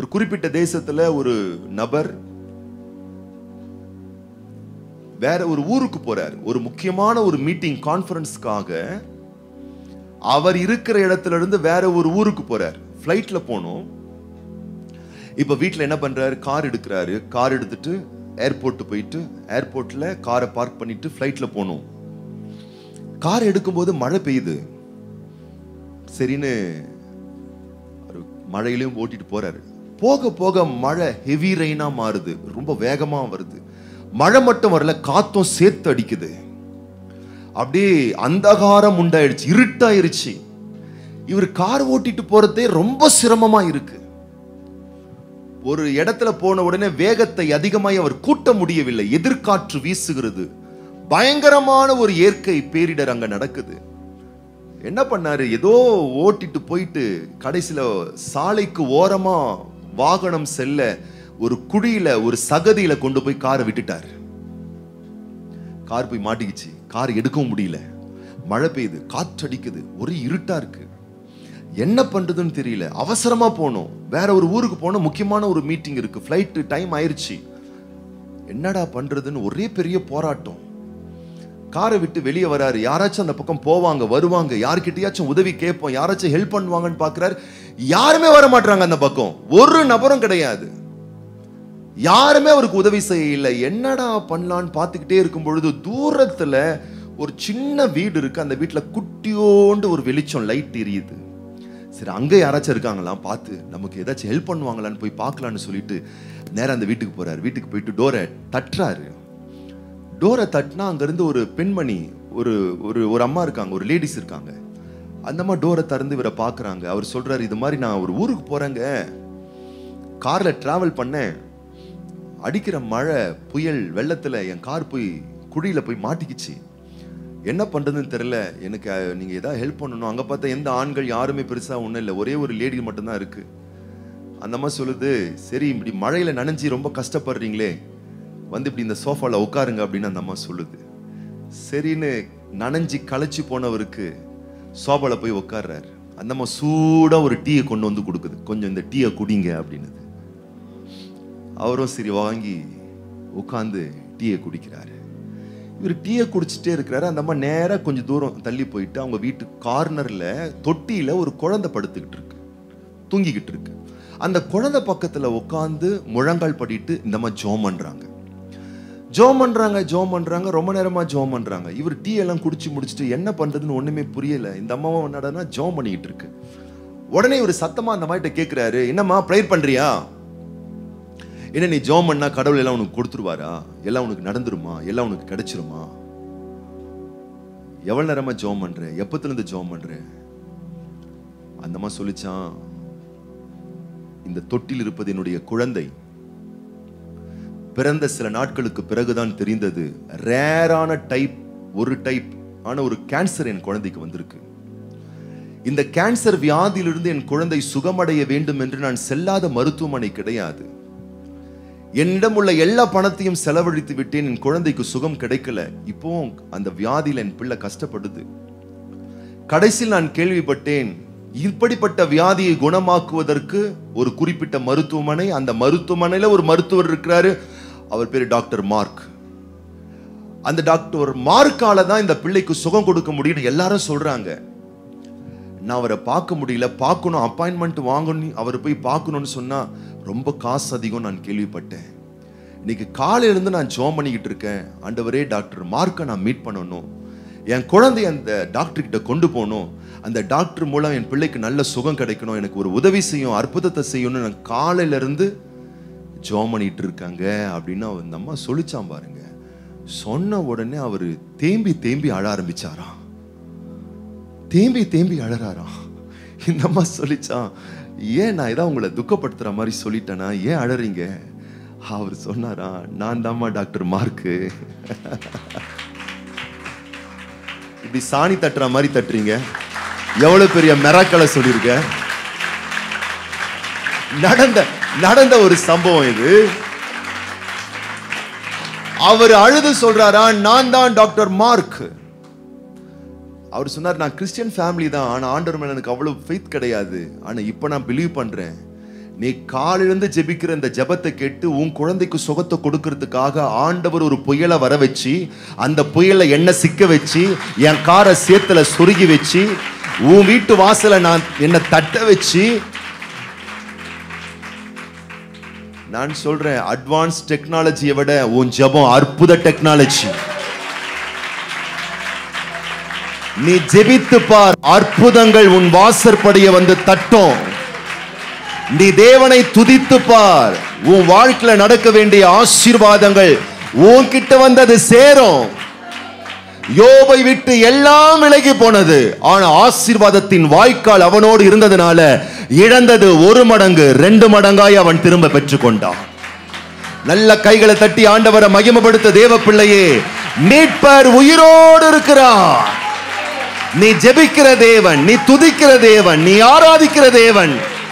ஒரு குறிப்பிட்ட தேசத்துல ஒரு நபர் வேற ஒரு ஊருக்கு போறார் ஒரு முக்கியமான ஒரு மீட்டிங் கான்ஃபரன்ஸ்க்காக அவர் இருக்கிற இடத்துல இருந்து வேற ஒரு ஊருக்கு போறார் ஃப்ளைட்ல போனோம் இப்ப வீட்ல என்ன பண்றாரு கார் எடுக்கிறாரு கார் எடுத்துட்டு ஏர்போர்ட் போயிட்டு ஏர்போர்ட்ல காரை பார்க் பண்ணிட்டு ஃப்ளைட்ல போனோம் கார் எடுக்கும்போது மழை பெய்யுது சரின்னு ஒரு மழையிலையும் ஓட்டிட்டு போறாரு போக போக மழை ஹெவி ரெயினா மாறுது ரொம்ப வேகமா வருது மழை மட்டும் வரல காத்தும் சேர்த்து அடிக்குது அப்படியே அந்தகாரம் உண்டாயிடுச்சு இருட்டாயிருச்சு இவர் கார் ஓட்டிட்டு போறதே ரொம்ப சிரமமா இருக்கு ஒரு இடத்துல போன உடனே வேகத்தை அதிகமாய் அவர் கூட்ட முடியவில்லை எதிர்காற்று வீசுகிறது பயங்கரமான ஒரு இயற்கை பேரிடர் அங்க நடக்குது என்ன பண்ணாரு ஏதோ ஓட்டிட்டு போயிட்டு கடைசியில சாலைக்கு ஓரமா வாகனம் செல்ல ஒரு குழியில ஒரு சகதியில கொண்டு போய் காரை விட்டுட்டாரு கார் போய் மாட்டிக்கிச்சு கார் எடுக்கவும் முடியல மழை பெய்யுது காற்றடிக்குது ஒரு இருட்டா இருக்கு என்ன பண்றதுன்னு தெரியல அவசரமா போனோம் வேற ஒரு ஊருக்கு போனோம் முக்கியமான ஒரு மீட்டிங் இருக்கு ஃப்ளைட் டைம் ஆயிருச்சு என்னடா பண்றதுன்னு ஒரே பெரிய போராட்டம் காரை விட்டு வெளியே வராரு யாராச்சும் அந்த பக்கம் போவாங்க வருவாங்க யார்கிட்டயாச்சும் உதவி கேட்போம் யாராச்சும் ஹெல்ப் பண்ணுவாங்கன்னு பாக்குறாரு யாருமே வர மாட்டாங்க அந்த பக்கம் ஒரு நபரும் கிடையாது யாருமே அவருக்கு உதவி செய்யல என்னடா பண்ணலான்னு பார்த்துக்கிட்டே இருக்கும் பொழுது தூரத்துல ஒரு சின்ன வீடு இருக்கு அந்த வீட்டுல குட்டியோண்டு ஒரு வெளிச்சம் லைட் எரியுது சரி அங்க யாராச்சும் இருக்காங்களாம் பார்த்து நமக்கு ஏதாச்சும் ஹெல்ப் பண்ணுவாங்களான்னு போய் பார்க்கலான்னு சொல்லிட்டு நேரா அந்த வீட்டுக்கு போறாரு வீட்டுக்கு போயிட்டு டோரை தட்டுறாரு டோரை தட்டினா அங்கிருந்து ஒரு பெண்மணி ஒரு ஒரு ஒரு அம்மா இருக்காங்க ஒரு லேடிஸ் இருக்காங்க அந்த அம்மா டோரை திறந்து இவரை பார்க்கறாங்க அவர் சொல்றாரு இது மாதிரி நான் ஒரு ஊருக்கு போறேங்க கார்ல டிராவல் பண்ணேன் அடிக்கிற மழை புயல் வெள்ளத்துல என் கார் போய் குழியில போய் மாட்டிக்கிச்சு என்ன பண்றதுன்னு தெரியல எனக்கு அஹ், நீங்க ஏதாவது ஹெல்ப் பண்ணணும் அங்க பார்த்தா எந்த ஆண்கள் யாருமே பெருசா ஒண்ணும் இல்லை ஒரே ஒரு லேடி மட்டும்தான் இருக்கு அந்த அம்மா சொல்லுது சரி இப்படி மழையில நனைஞ்சு ரொம்ப கஷ்டப்படுறீங்களே வந்து இப்படி இந்த சோஃபால உட்காருங்க அப்படின்னு அந்த அம்மா சொல்லுது சரின்னு நனைஞ்சு களைச்சு போனவருக்கு சோபால போய் உட்கார்றாரு அந்த அம்மா சூடா ஒரு டீயை கொண்டு வந்து கொடுக்குது கொஞ்சம் இந்த டீயை குடிங்க அப்படின்னுது அவரும் சரி வாங்கி உட்காந்து டீயை குடிக்கிறாரு இவர் டீயை குடிச்சிட்டே இருக்கிறாரு அந்த அம்மா நேரா கொஞ்சம் தூரம் தள்ளி போயிட்டு அவங்க வீட்டு கார்னர்ல தொட்டியில ஒரு குழந்தை படுத்துக்கிட்டு இருக்கு தூங்கிக்கிட்டு இருக்கு அந்த குழந்தை பக்கத்துல உட்காந்து முழங்கால் படிட்டு இந்த அம்மா ஜோம் பண்றாங்க ஜோம் பண்றாங்க ஜோம் பண்றாங்க ரொம்ப நேரமா ஜோம் பண்றாங்க இவர் டீ எல்லாம் குடிச்சு முடிச்சுட்டு என்ன பண்றதுன்னு ஒண்ணுமே புரியல இந்த அம்மாவும் என்னடா ஜோம் பண்ணிக்கிட்டு இருக்கு உடனே இவர் சத்தமா அந்த அம்மாட்ட கேக்குறாரு என்னம்மா ப்ரேயர் பண்றியா என்ன நீ ஜோம் பண்ணா கடவுள் எல்லாம் உனக்கு கொடுத்துருவாரா எல்லாம் உனக்கு நடந்துருமா எல்லாம் உனக்கு கிடைச்சிருமா எவ்வளவு நேரமா ஜோம் பண்ற எப்பத்துல இருந்து ஜோம் பண்ற அந்த அம்மா சொல்லிச்சான் இந்த தொட்டில் இருப்பது என்னுடைய குழந்தை பிறந்த சில நாட்களுக்கு பிறகுதான் தெரிந்தது ரேரான டைப் ஒரு டைப் ஆன ஒரு கேன்சர் என் குழந்தைக்கு வந்திருக்கு இந்த கேன்சர் வியாதியிலிருந்து என் குழந்தை சுகமடைய வேண்டும் என்று நான் செல்லாத மருத்துவமனை கிடையாது என்னிடம் உள்ள எல்லா பணத்தையும் செலவழித்து விட்டேன் என் குழந்தைக்கு சுகம் கிடைக்கல இப்போ அந்த வியாதியில என் பிள்ளை கஷ்டப்படுது கடைசியில் நான் கேள்விப்பட்டேன் இப்படிப்பட்ட வியாதியை குணமாக்குவதற்கு ஒரு குறிப்பிட்ட மருத்துவமனை அந்த மருத்துவமனையில ஒரு மருத்துவர் இருக்கிறாரு அவர் பேரு டாக்டர் மார்க் அந்த டாக்டர் மார்க்கால தான் இந்த பிள்ளைக்கு சுகம் கொடுக்க முடியும்னு எல்லாரும் சொல்றாங்க நான் அவரை பார்க்க முடியல பார்க்கணும் அப்பாயின்மெண்ட் வாங்கணும் அவர் போய் பார்க்கணும்னு சொன்னா ரொம்ப காசு அதிகம் நான் கேள்விப்பட்டேன் இன்னைக்கு காலையில இருந்து நான் ஜோம் பண்ணிக்கிட்டு இருக்கேன் ஆண்டவரே டாக்டர் மார்க்கை நான் மீட் பண்ணணும் என் குழந்தை அந்த டாக்டர் கிட்ட கொண்டு போகணும் அந்த டாக்டர் மூலம் என் பிள்ளைக்கு நல்ல சுகம் கிடைக்கணும் எனக்கு ஒரு உதவி செய்யும் அற்புதத்தை செய்யணும்னு நான் காலையில இருந்து ஜோம் பண்ணிட்டு இருக்காங்க அப்படின்னு அந்த அம்மா சொல்லிச்சான் பாருங்க சொன்ன உடனே அவரு தேம்பி தேம்பி அழ ஆரம்பிச்சாராம் தேம்பி தேம்பி அழறாராம் இந்த அம்மா சொல்லிச்சான் ஏன் நான் ஏதாவது உங்களை துக்கப்படுத்துற மாதிரி சொல்லிட்டேனா ஏன் அழறீங்க அவர் சொன்னாரா நான் தாம்மா டாக்டர் மார்க்கு இப்படி சாணி தட்டுற மாதிரி தட்டுறீங்க எவ்வளவு பெரிய மெராக்களை சொல்லியிருக்க நடந்த நடந்த ஒரு சம்பவம் இது அவர் அழுது சொல்றாரா நான் தான் டாக்டர் மார்க் அவர் சொன்னார் நான் கிறிஸ்டியன் ஃபேமிலி தான் ஆனா ஆண்டவர் மேல எனக்கு அவ்வளவு ஃபெய்த் கிடையாது ஆனா இப்போ நான் பிலீவ் பண்றேன் நீ காலிலிருந்து ஜெபிக்கிற இந்த ஜெபத்தை கேட்டு உன் குழந்தைக்கு சுகத்தை கொடுக்கறதுக்காக ஆண்டவர் ஒரு புயலை வர வச்சு அந்த புயலை என்ன சிக்க வச்சு என் காரை சேத்துல சொருகி வச்சு உன் வீட்டு வாசலை நான் என்ன தட்ட வச்சு நான் சொல்றேன் அட்வான்ஸ் டெக்னாலஜியை விட உன் ஜெபம் அற்புத டெக்னாலஜி நீ ஜெபித்து பார் அற்புதங்கள் உன் வாசற்படிய வந்து தட்டும் நீ தேவனை துதித்து பார் உன் வாழ்க்கையில நடக்க வேண்டிய ஆசீர்வாதங்கள் உன்கிட்ட வந்து அது சேரும் யோபை விட்டு எல்லாம் விலகி போனது ஆனா ஆசீர்வாதத்தின் வாய்க்கால் அவனோடு இருந்ததுனால இழந்தது ஒரு மடங்கு ரெண்டு மடங்காய் அவன் திரும்ப பெற்றுக்கொண்டான் நல்ல கைகளை தட்டி ஆண்டவரை மகிமைப்படுத்த தேவ பிள்ளையே மீட்பர் உயிரோடு இருக்கிறார் நீ ஜெபிக்கிற தேவன் நீ துதிக்கிற தேவன் நீ ஆராதிக்கிற தேவன்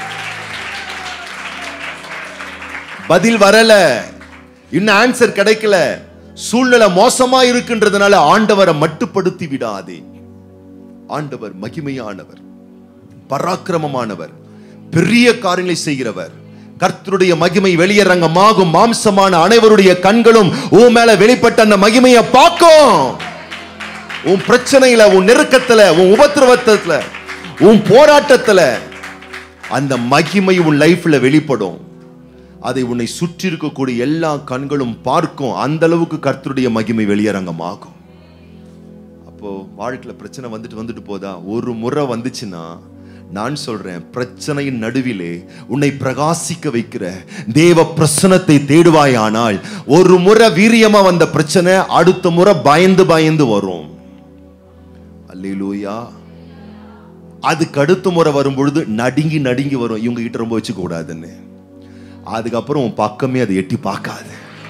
பதில் வரல இன்னும் ஆன்சர் கிடைக்கல சூழ்நிலை மோசமா இருக்குன்றதுனால ஆண்டவரை மட்டுப்படுத்தி விடாதே ஆண்டவர் மகிமையானவர் பராக்கிரமமானவர் பெரிய காரியங்களை செய்கிறவர் கர்த்தருடைய மகிமை வெளியரங்கமாகும் மாம்சமான அனைவருடைய கண்களும் உன் மேல வெளிப்பட்ட அந்த மகிமையை பார்க்கும் உன் பிரச்சனையில உன் நெருக்கத்துல உன் உபத்திரவத்துல உன் போராட்டத்துல அந்த மகிமை உன் லைஃப்ல வெளிப்படும் அதை உன்னை சுற்றி இருக்கக்கூடிய எல்லா கண்களும் பார்க்கும் அந்த அளவுக்கு கர்த்தருடைய மகிமை வெளியரங்கமாகும் அப்போ வாழ்க்கையில பிரச்சனை வந்துட்டு வந்துட்டு போதா ஒரு முறை வந்துச்சுன்னா நான் சொல்றேன் பிரச்சனையின் நடுவிலே உன்னை பிரகாசிக்க வைக்கிற தேவ பிரசனத்தை தேடுவாயானால் ஒரு முறை வீரியமா வந்த பிரச்சனை அடுத்த முறை பயந்து பயந்து வரும் அல்லேலூயா அதுக்கு அடுத்த முறை வரும் பொழுது நடுங்கி நடுங்கி வரும் இவங்க கிட்ட ரொம்ப வச்சுக்க கூடாதுன்னு அதுக்கப்புறம் உன் பக்கமே அதை எட்டி பார்க்காது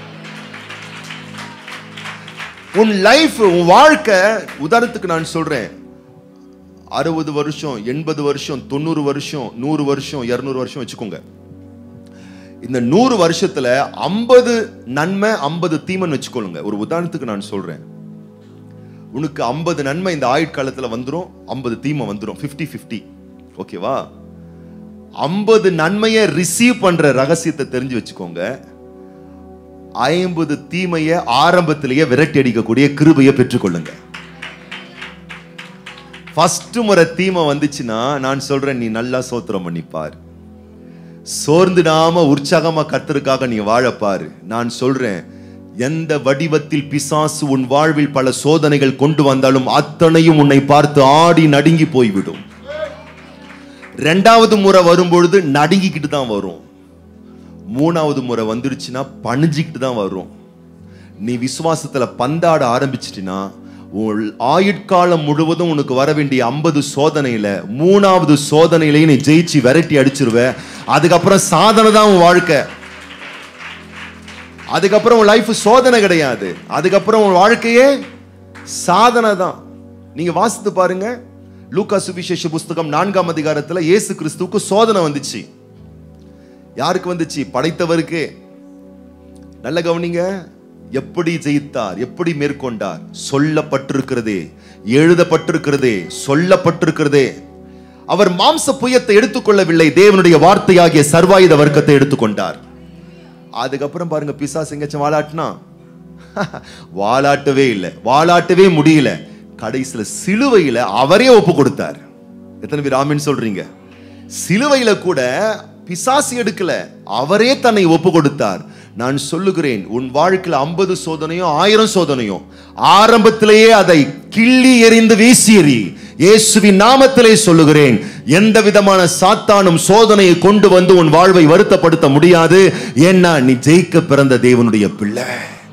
உன் லைஃப் உன் வாழ்க்கை உதாரணத்துக்கு நான் சொல்றேன் அறுபது வருஷம் எண்பது வருஷம் தொண்ணூறு வருஷம் நூறு வருஷம் இருநூறு வருஷம் வச்சுக்கோங்க இந்த நூறு வருஷத்துல ஐம்பது நன்மை ஐம்பது தீமைன்னு வச்சுக்கொள்ளுங்க ஒரு உதாரணத்துக்கு நான் சொல்றேன் உனக்கு ஐம்பது நன்மை இந்த ஆயுட்காலத்துல வந்துரும் ஐம்பது தீமை வந்துரும் 50 50 ஓகேவா ஐம்பது நன்மையை ரிசீவ் பண்ற ரகசியத்தை தெரிஞ்சு வச்சுக்கோங்க ஐம்பது தீமையை ஆரம்பத்திலேயே விரட்டி அடிக்கக்கூடிய கிருபையை பெற்றுக்கொள்ளுங்க ஃபர்ஸ்ட் முறை தீமை வந்துச்சுன்னா நான் சொல்றேன் நீ நல்லா சோத்திரம் பண்ணிப்பார் சோர்ந்துடாம உற்சாகமா கர்த்தருக்காக நீ வாழப்பாரு நான் சொல்றேன் எந்த வடிவத்தில் பிசாசு உன் வாழ்வில் பல சோதனைகள் கொண்டு வந்தாலும் அத்தனையும் உன்னை பார்த்து ஆடி நடுங்கி போய்விடும் ரெண்டாவது முறை வரும்பொழுது நடுங்கிக்கிட்டு தான் வரும் மூணாவது முறை வந்துருச்சுன்னா பணிஞ்சிக்கிட்டு தான் வரும் நீ விசுவாசத்துல பந்தாட ஆரம்பிச்சிட்டினா உன் ஆயுட்காலம் முழுவதும் உனக்கு வர வேண்டிய ஐம்பது சோதனையில மூணாவது சோதனையிலையும் நீ ஜெயிச்சு விரட்டி அடிச்சிருவ அதுக்கப்புறம் சாதனை தான் உன் வாழ்க்கை அதுக்கப்புறம் உன் லைஃப் சோதனை கிடையாது அதுக்கப்புறம் உன் வாழ்க்கையே சாதனை தான் நீங்க வாசித்து பாருங்க லூக்கா சுவிசேஷ புஸ்தகம் நான்காம் அதிகாரத்துல இயேசு கிறிஸ்துவுக்கு சோதனை வந்துச்சு யாருக்கு வந்துச்சு படைத்தவருக்கு நல்ல கவனிங்க எப்படி ஜெயித்தார் எப்படி மேற்கொண்டார் சொல்லப்பட்டிருக்கிறதே எழுதப்பட்டிருக்கிறதே சொல்லப்பட்டிருக்கிறதே அவர் மாம்ச புயத்தை எடுத்துக்கொள்ளவில்லை தேவனுடைய வார்த்தையாகிய சர்வாயுத வர்க்கத்தை எடுத்துக்கொண்டார் அதுக்கப்புறம் பாருங்க பிசாசு எங்கேயாச்சும் வாலாட்டினா வாலாட்டவே இல்லை வாலாட்டவே முடியல கடைசியில சிலுவையில அவரே ஒப்பு கொடுத்தார் எத்தனை பேர் ஆமின்னு சொல்றீங்க சிலுவையில கூட பிசாசு எடுக்கல அவரே தன்னை ஒப்பு கொடுத்தார் நான் சொல்லுகிறேன் உன் வாழ்க்கையில் ஐம்பது சோதனையும் ஆயிரம் சோதனையும் ஆரம்பத்திலேயே அதை கிள்ளி எறிந்து வீசி எறி இயேசுவின் நாமத்திலே சொல்லுகிறேன் எந்த விதமான சாத்தானும் சோதனையை கொண்டு வந்து உன் வாழ்வை வருத்தப்படுத்த முடியாது ஏன்னா நீ ஜெயிக்க பிறந்த தேவனுடைய பிள்ளை